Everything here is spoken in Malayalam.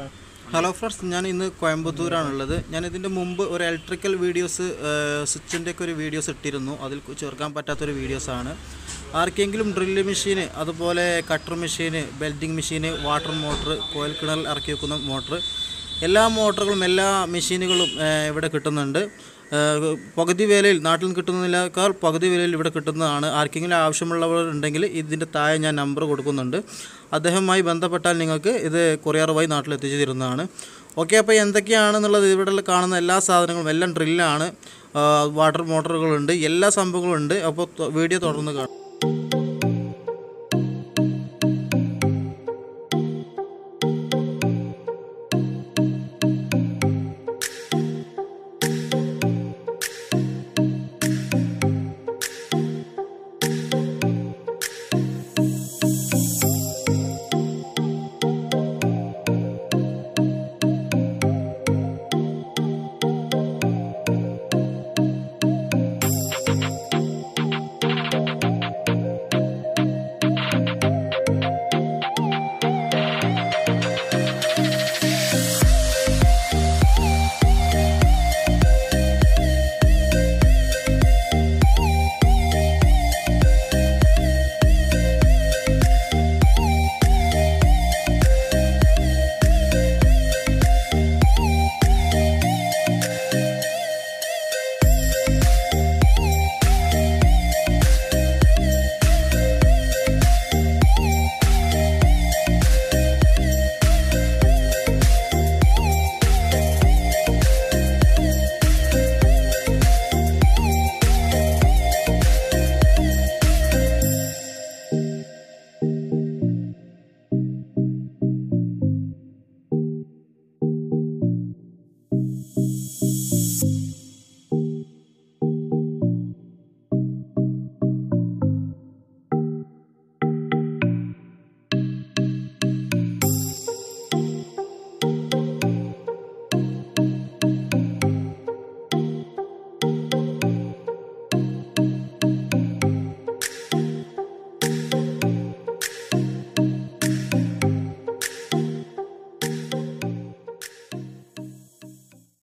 ചേട്ടാ ഹലോ ഫ്രണ്ട്സ് ഞാൻ ഇന്ന് കോയമ്പത്തൂരാണുള്ളത് ഞാൻ ഇതിൻ്റെ മുമ്പ് ഒരു ഇലക്ട്രിക്കൽ വീഡിയോസ് സ്വിച്ചിൻ്റെ ഒക്കെ ഒരു വീഡിയോസ് ഇട്ടിരുന്നു അതിൽ കു- ചേർക്കാൻ പറ്റാത്തൊരു വീഡിയോസാണ് ആർക്കെങ്കിലും ഡ്രില്ല് മെഷീന് അതുപോലെ cutter machine welding machine water motor coil കിണറിൽ ഇറക്കി വെക്കുന്ന മോട്ടർ എല്ലാ മോട്ടറുകളും എല്ലാ മെഷീനുകളും ഏഹ്, ഇവിടെ കിട്ടുന്നുണ്ട് ഏഹ്, പകുതി വിലയിൽ നാട്ടിൽ നിന്ന് കിട്ടുന്നതിനേക്കാൾ പകുതി വിലയിൽ ഇവിടെ കിട്ടുന്നതാണ് ആർക്കെങ്കിലും ആവശ്യമുള്ളവർ ഉണ്ടെങ്കിൽ ഇതിൻ്റെ താഴെ ഞാൻ നമ്പർ കൊടുക്കുന്നുണ്ട് അദ്ദേഹവുമായി ബന്ധപ്പെട്ടാൽ നിങ്ങൾക്ക് ഇത് കൊറിയർ വഴി നാട്ടിൽ എത്തിച്ചു തരുന്നതാണ് ഓക്കെ അപ്പോൾ എന്തൊക്കെയാണെന്നുള്ളത് ഇവിടെ കാണുന്ന എല്ലാ സാധനങ്ങളും എല്ലാം ഡ്രില്ലാണ് വാട്ടർ മോട്ടറുകളുണ്ട് എല്ലാ സംഭവങ്ങളും ഉണ്ട് അപ്പോൾ ത- വീഡിയോ തുടർന്ന് കാണാം